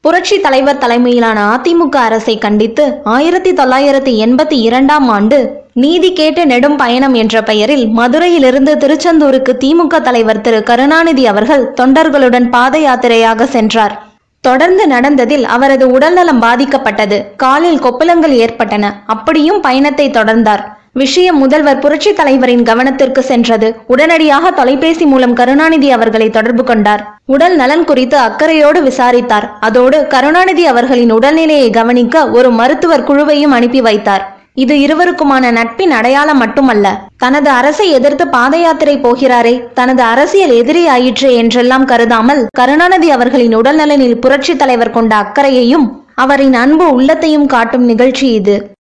புரட்சி தலைவர் தலைமையிலான அதிமுக அரசை கண்டித்து ஆயிரத்தி தொள்ளாயிரத்தி எண்பத்தி இரண்டாம் ஆண்டு நீதி கேட்டு நெடும் பயணம் என்ற பெயரில் மதுரையிலிருந்து திருச்செந்தூருக்கு திமுக தலைவர் திரு கருணாநிதி அவர்கள் தொண்டர்களுடன் பாத யாத்திரையாக சென்றார் தொடர்ந்து நடந்ததில் அவரது உடல்நலம் பாதிக்கப்பட்டது காலில் கொப்பளங்கள் ஏற்பட்டன அப்படியும் பயணத்தை தொடர்ந்தார் விஷயம் முதல்வர் புரட்சி தலைவரின் கவனத்திற்கு சென்றது உடனடியாக தொலைபேசி மூலம் கருணாநிதி அவர்களை தொடர்பு கொண்டார் உடல் நலன் குறித்து அக்கறையோடு விசாரித்தார் அதோடு கருணாநிதி அவர்களின் உடல்நிலையை கவனிக்க ஒரு மருத்துவர் குழுவையும் அனுப்பி வைத்தார் இது இருவருக்குமான நட்பின் அடையாளம் மட்டுமல்ல தனது அரசை எதிர்த்து பாத யாத்திரை போகிறாரே தனது அரசியல் எதிரி ஆயிற்று என்றெல்லாம் கருதாமல் கருணாநிதி அவர்களின் உடல்நலனில் புரட்சி தலைவர் கொண்ட அக்கறையையும் அவரின் அன்பு உள்ளத்தையும் காட்டும் நிகழ்ச்சி இது